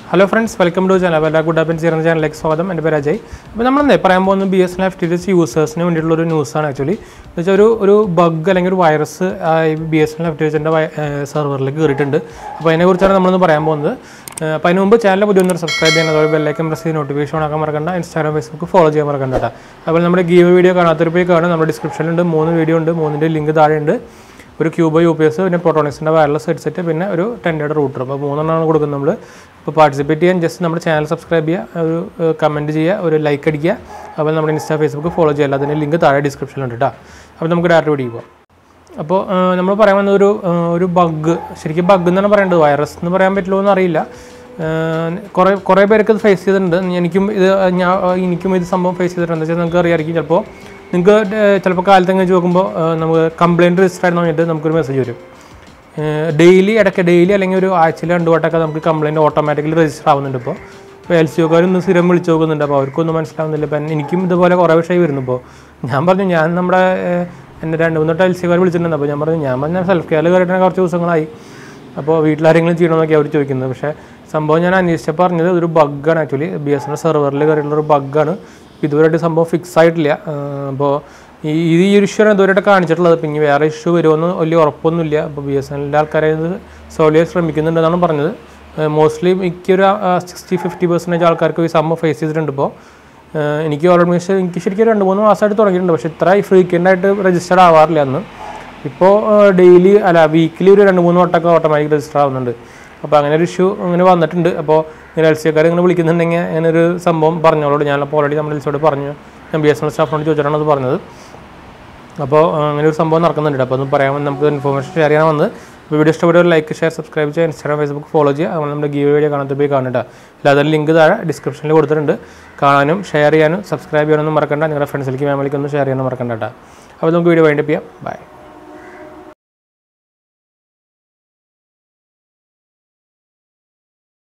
hello friends welcome to channel എല്ലാ good ആപ്പൻ ചേർന്ന ചാനലിലേക്ക് സ്വാഗതം എൻ്റെ പേര് അജയ് അപ്പോൾ നമ്മളെന്തേ പറയാൻ പോകുന്നത് B S N F T S യൂസേഴ്സിന് വേണ്ടിയിട്ടുള്ള ഒരു ന്യൂസാണ് ആക്ച്വലി എന്ന് വെച്ചാൽ ഒരു ഒരു ബഗ് അല്ലെങ്കിൽ ഒരു virus B S N F T എസിൻ്റെ സെർവറിലേക്ക് കയറിയിട്ടുണ്ട് അപ്പോൾ അതിനെക്കുറിച്ചാണ് നമ്മളൊന്ന് പറയാൻ പോകുന്നത് ഏഹ് അപ്പോൾ അതിന് മുമ്പ് ചാനൽ പുതിയ ഒന്നും സബ്സ്ക്രൈബ് ചെയ്യാൻ അതുപോലെ ബെല്ലൈക്കൻ പ്രസ് ചെയ്ത് നോട്ടിഫിക്കേഷൻ ആക്കാൻ മറക്കണ്ട ഇൻസ്റ്റാഗ്രാം ഫേസ്ബുക്ക് ഫോളോ ചെയ്യാൻ മറക്കണ്ട കേട്ടോ അപ്പോൾ നമ്മുടെ ഗീവ് വീഡിയോ കാണാത്തൊരു പോയി കാണാം നമ്മുടെ ഡിസ്ക്രിപ്ഷനിലുണ്ട് മൂന്ന് വീഡിയോ ഉണ്ട് മൂന്നിൻ്റെ ലിങ്ക് താഴെയുണ്ട് ഒരു ക്യൂബ് യു പി എസ് പിന്നെ പ്രോട്ടോണിക്സിൻ്റെ വയർലെസ് ഹെഡ്സെറ്റ് പിന്നെ ഒരു ടെൻഡയുടെ റൂട്ടർ അപ്പോൾ മൂന്നെണ്ണമാണ് കൊടുക്കുന്നത് നമ്മൾ അപ്പോൾ പാർട്ടിസിപ്പേറ്റ് ചെയ്യാൻ ജസ്റ്റ് നമ്മുടെ ചാനൽ സബ്സ്ക്രൈബ് ചെയ്യുക ഒരു കമൻറ്റ് ചെയ്യുക ഒരു ലൈക്ക് അടിക്കുക അപ്പോൾ നമ്മുടെ ഇൻസ്റ്റാ ഫേസ്ബുക്ക് ഫോളോ ചെയ്യുക അതിൻ്റെ ലിങ്ക് താഴെ ഡിസ്ക്രിപ്ഷനിലുണ്ട് കേട്ടോ അപ്പോൾ നമുക്ക് ഡയറക്റ്റ് വീഡിയോ പോകാം അപ്പോൾ നമ്മൾ പറയാൻ വന്ന ഒരു ആ, ഒരു ബഗ് ശരിക്കും ബഗ് എന്നാണ് പറയേണ്ടത് വൈറസ് എന്ന് പറയാൻ പറ്റുമോ എന്ന് അറിയില്ല കുറേ കുറേ പേർക്ക് ഇത് ഫേസ് ചെയ്തിട്ടുണ്ട് എനിക്കും ഇത് ഞാൻ എനിക്കും ഇത് സംഭവം ഫേസ് ചെയ്തിട്ടുണ്ട് എന്താ വെച്ചാൽ നിങ്ങൾക്ക് അറിയാമായിരിക്കും ചിലപ്പോൾ നിങ്ങൾക്ക് ചിലപ്പോൾ കാലത്ത് വെച്ച് നോക്കുമ്പോൾ ആ, നമുക്ക് കംപ്ലയിൻറ്റ് രജിസ്റ്റർ ആയിട്ട് പറഞ്ഞിട്ട് നമുക്കൊരു മെസ്സേജ് വരും ഡെയിലി ഇടയ്ക്ക് ഡെയിലി അല്ലെങ്കിൽ ഒരു ആഴ്ചയിൽ രണ്ട് വട്ടമൊക്കെ നമുക്ക് കംപ്ലയിൻറ്റ് ഓട്ടോമാറ്റിക്കലി രജിസ്റ്റർ ആവുന്നുണ്ട് ഇപ്പോൾ ഇപ്പോൾ എൽ സി ഒക്കാരും ഇന്ന് സ്ഥിരം വിളിച്ചു നോക്കുന്നുണ്ട് അപ്പോൾ അവർക്കൊന്നും മനസ്സിലാവുന്നില്ല ഇപ്പം എനിക്കും ഇതുപോലെ കുറേ വിഷയം വരുന്നു ഇപ്പോൾ ഞാൻ പറഞ്ഞു ഞാൻ നമ്മുടെ ഏഹ്, എന്നെ രണ്ട് മൂന്ന് വട്ടം എൽ സി ഒക്കാർ വിളിച്ചിട്ടുണ്ട് അപ്പോൾ ഞാൻ പറഞ്ഞു ഞാൻ പറഞ്ഞ സെൽഫ് കെയർ കയറിയിട്ട് കുറച്ച് ദിവസങ്ങളായി അപ്പോൾ വീട്ടിലാരെങ്കിലും ചെയ്യണമെന്നൊക്കെ അവർ ചോദിക്കുന്നത് പക്ഷേ സംഭവം ഞാൻ അന്വേഷിച്ചപ്പോൾ പറഞ്ഞത് ഒരു ബഗ്ഗാണ് actually B S N L സെർവറിൽ കയറിയിട്ടുള്ള ഒരു ബഗ്ഗാണ് ഇതുവരെയായിട്ട് സംഭവം ഫിക്സ് ആയിട്ടില്ല അപ്പോൾ ഈ ഇത് ഈ ഒരു ഇഷ്യൂ ആണ് ഇതുവരെയായിട്ട് കാണിച്ചിട്ടുള്ളത് പിന്നെ ഇനി വേറെ ഇഷ്യൂ വരുമെന്ന് വലിയ ഉറപ്പൊന്നുമില്ല അപ്പോൾ ബി എസ് എൻ എല്ലിൻ്റെ ആൾക്കാരെ ഇത് സോൾവ് ചെയ്യാൻ ശ്രമിക്കുന്നുണ്ടെന്നാണ് പറഞ്ഞത് മോസ്റ്റ്ലി മിക്കൊരു സിക്സ്റ്റി ഫിഫ്റ്റി പെർസെൻറ്റേജ് ആൾക്കാർക്ക് ഈ സംഭവം ഫേസ് ചെയ്തിട്ടുണ്ട് ഇപ്പോൾ ഏഹ് എനിക്ക് ഓൾമോസ്റ്റ് എനിക്ക് ശരിക്കും രണ്ട് മൂന്ന് മാസമായിട്ട് തുടങ്ങിയിട്ടുണ്ട് പക്ഷേ ഇത്ര ഫ്രീക്വൻ്റ് ആയിട്ട് രജിസ്റ്റർഡ് ആവാറില്ല അന്ന് ഇപ്പോൾ ഡെയിലി അല്ല വീക്കിലി ഒരു രണ്ട് മൂന്ന് വട്ടമൊക്കെ ഓട്ടോമാറ്റിക് രജിസ്റ്റർ ആവുന്നുണ്ട് അപ്പോൾ അങ്ങനെ ഒരു ഇഷ്യൂ അങ്ങനെ വന്നിട്ടുണ്ട് അപ്പോൾ ഇങ്ങനെ എൽ സി ആൾക്കാർ ഇങ്ങനെ വിളിക്കുന്നുണ്ടെങ്കിൽ അങ്ങനെ ഒരു സംഭവം പറഞ്ഞോളൂ ഞാനപ്പോൾ ഓൾറെഡി നമ്മുടെ എൽസിയോട് പറഞ്ഞു ഞാൻ ബി എസ് എൻ എൽ സ്റ്റാഫിനോട് ചോദിച്ചിട്ടാണ് അത് പറഞ്ഞത് അപ്പോൾ അങ്ങനെ ഒരു സംഭവം നടക്കുന്നുണ്ട് അപ്പോൾ ഒന്ന് പറയാൻ വന്ന് നമുക്ക് ഇൻഫോർമേഷൻ ഷെയർ ചെയ്യാൻ വന്ന് വീഡിയോ ഇഷ്ടപ്പെട്ട ഒരു ലൈക്ക് ഷെയർ സബ്സ്ക്രൈബ് ചെയ്യുക ഇൻസ്റ്റാഗ്രാം ഫേസ്ബുക്ക് ഫോളോ ചെയ്യുക അതുപോലെ നമ്മുടെ ഗീവ് വീഡിയോ കാണാത്ത പോയി കാണുന്നുണ്ട് അല്ലാതെ ലിങ്ക് താഴെ ഡിസ്ക്രിപ്ഷനിൽ കൊടുത്തിട്ടുണ്ട് കാണാനും ഷെയർ ചെയ്യാനും സബ്സ്ക്രൈബ് ചെയ്യാനൊന്നും മറക്കണ്ട നിങ്ങളുടെ ഫ്രണ്ട്സിലേക്ക് ഫാമിലിക്ക് ഒന്ന് ഷെയർ ചെയ്യാനും മറക്കണ്ട കേട്ടോ അപ്പോൾ നമുക്ക് വീഡിയോ വൈൻഡപ്പ് ചെയ്യാം ബൈ